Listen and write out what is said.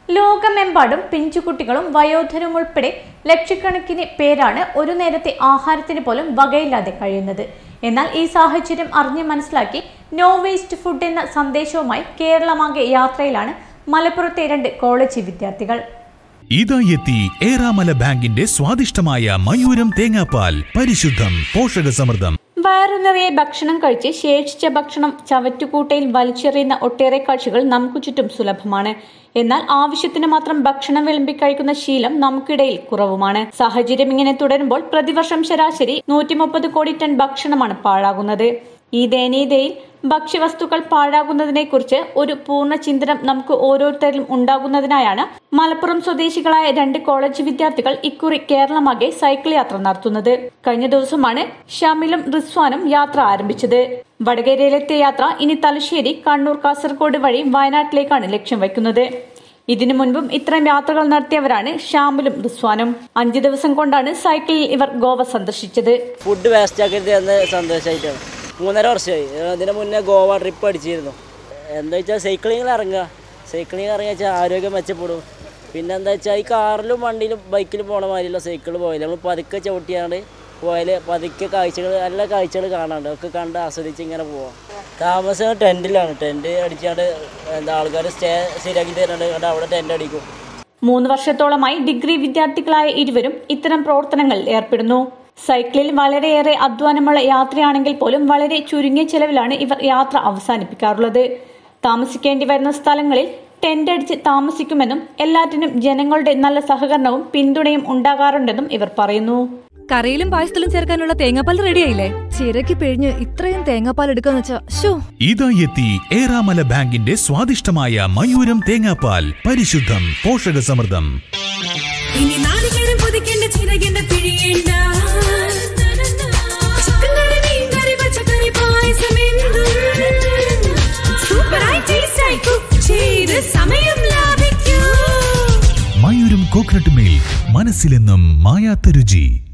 ലോകമെമ്പാടും പിഞ്ചുകുട്ടികളും വയോധനവും ഉൾപ്പെടെ ലക്ഷക്കണക്കിന് പേരാണ് ഒരു നേരത്തെ ആഹാരത്തിന് പോലും വകയില്ലാതെ കഴിയുന്നത് എന്നാൽ ഈ സാഹചര്യം അറിഞ്ഞ് മനസ്സിലാക്കി നോ വേസ്റ്റ് ഫുഡ് എന്ന സന്ദേശവുമായി കേരളമാകെ യാത്രയിലാണ് മലപ്പുറത്തെ രണ്ട് കോളേജ് വിദ്യാർത്ഥികൾ ഇതാ എത്തി ഏറാമല ബാങ്കിന്റെ സ്വാദിഷ്ടമായ മയൂരം തേങ്ങാപ്പാൽ പരിശുദ്ധം പോഷകസമൃദ്ധം വയറു നിറയെ ഭക്ഷണം കഴിച്ച് ശേഷിച്ച ഭക്ഷണം ചവറ്റുകൂട്ടയിൽ വലിച്ചെറിയുന്ന ഒട്ടേറെ കാഴ്ചകൾ നമുക്ക് ചുറ്റും സുലഭമാണ് എന്നാൽ ആവശ്യത്തിന് മാത്രം ഭക്ഷണം വിളമ്പി കഴിക്കുന്ന ശീലം നമുക്കിടയിൽ കുറവുമാണ് സാഹചര്യം ഇങ്ങനെ തുടരുമ്പോൾ പ്രതിവർഷം ശരാശരി നൂറ്റി മുപ്പത് കോടി ടൺ ഭക്ഷണമാണ് പാഴാകുന്നത് ഈ ദയനീയതയിൽ ഭക്ഷ്യവസ്തുക്കൾ പാഴാകുന്നതിനെ കുറിച്ച് ഒരു പൂർണ്ണ ചിന്തനം നമുക്ക് ഓരോരുത്തരിലും ഉണ്ടാകുന്നതിനായാണ് മലപ്പുറം സ്വദേശികളായ രണ്ട് കോളേജ് വിദ്യാർത്ഥികൾ ഇക്കുറി കേരളമാകെ സൈക്കിൾ യാത്ര നടത്തുന്നത് കഴിഞ്ഞ ദിവസമാണ് ഷമിലും റിസ്വാനും യാത്ര ആരംഭിച്ചത് വടകരയിലെത്തിയ യാത്ര ഇനി തലശ്ശേരി കണ്ണൂർ കാസർഗോഡ് വഴി വയനാട്ടിലേക്കാണ് ലക്ഷ്യം വയ്ക്കുന്നത് ഇതിനു മുൻപും ഇത്തരം യാത്രകൾ നടത്തിയവരാണ് ഷാമിലും റിസ്വാനും അഞ്ചു ദിവസം കൊണ്ടാണ് സൈക്കിളിൽ ഇവർ ഗോവ സന്ദർശിച്ചത് ഫുഡ് വേസ്റ്റ് ആക്കരുത് എന്ന സന്തോഷമായിട്ടാണ് മൂന്നര വർഷമായി അതിന് മുന്നേ ഗോവ ട്രിപ്പ് അടിച്ചിരുന്നു എന്താ വെച്ചാൽ സൈക്ലിങ്ങിൽ ഇറങ്ങുക സൈക്ലിങ് ഇറങ്ങിയ വെച്ചാൽ ആരോഗ്യം മെച്ചപ്പെടും പിന്നെ എന്താ വെച്ചാൽ ഈ കാറിലും വണ്ടിയിലും ബൈക്കിലും പോണ മാതിരിയുള്ള സൈക്കിൾ പോയാൽ നമ്മൾ പതുക്കെ ചവിട്ടിയാണ്ട് പോയാൽ പതുക്കെ കാഴ്ചകൾ നല്ല കാഴ്ചകൾ കാണാണ്ട് ഒക്കെ കണ്ട് ആസ്വദിച്ച് ഇങ്ങനെ പോവാം താമസം ടെൻറ്റിലാണ് ടെൻറ്റ് അടിച്ചാണ്ട് എന്താ ആൾക്കാർ സ്റ്റേ ശരിയാക്കി തരുന്നുണ്ട് കണ്ട് അവിടെ ടെൻറ്റ് അടിക്കും മൂന്ന് വർഷത്തോളമായി ഡിഗ്രി വിദ്യാർത്ഥികളായ ഇരുവരും ഇത്തരം പ്രവർത്തനങ്ങളിൽ ഏർപ്പെടുന്നു സൈക്കിളിൽ വളരെയേറെ അധ്വാനമുള്ള യാത്രയാണെങ്കിൽ പോലും വളരെ ചുരുങ്ങിയ ചെലവിലാണ് ഇവർ യാത്ര അവസാനിപ്പിക്കാറുള്ളത് താമസിക്കേണ്ടി വരുന്ന സ്ഥലങ്ങളിൽ ടെന്റ് അടിച്ച് താമസിക്കുമെന്നും എല്ലാറ്റിനും ജനങ്ങളുടെ നല്ല സഹകരണവും പിന്തുണയും ഉണ്ടാകാറുണ്ടെന്നും ഇവർ പറയുന്നു കറിയിലും പായസത്തിലും ചേർക്കാനുള്ള തേങ്ങാപ്പാൽ റെഡിയായില്ലേ ചിരക്കി പിഴിഞ്ഞ് ഇത്രയും തേങ്ങാപ്പാൽ എടുക്കാന്ന് വെച്ചാ ഷോ ഇതാ എത്തി ഏറാമല ബാങ്കിന്റെ സ്വാദിഷ്ടമായ മയൂരം തേങ്ങാപ്പാൽ പരിശുദ്ധം പോഷകസമൃദ്ധം ഇനി നാളികേരം പൊതിക്കേണ്ട ചിരകേണ്ട പിഴിയേണ്ട ചിക്കൻ കറി മീൻ കറി പച്ചക്കറി പായസം എന്തും സൂപ്പറായി ടേസ്റ്റായി കുക്ക് ചെയ്ത് സമയം ലാഭിക്കൂ മയൂരം കോക്കനട്ട് മിൽക്ക് മനസ്സിലെന്നും മായാത്ത രുചി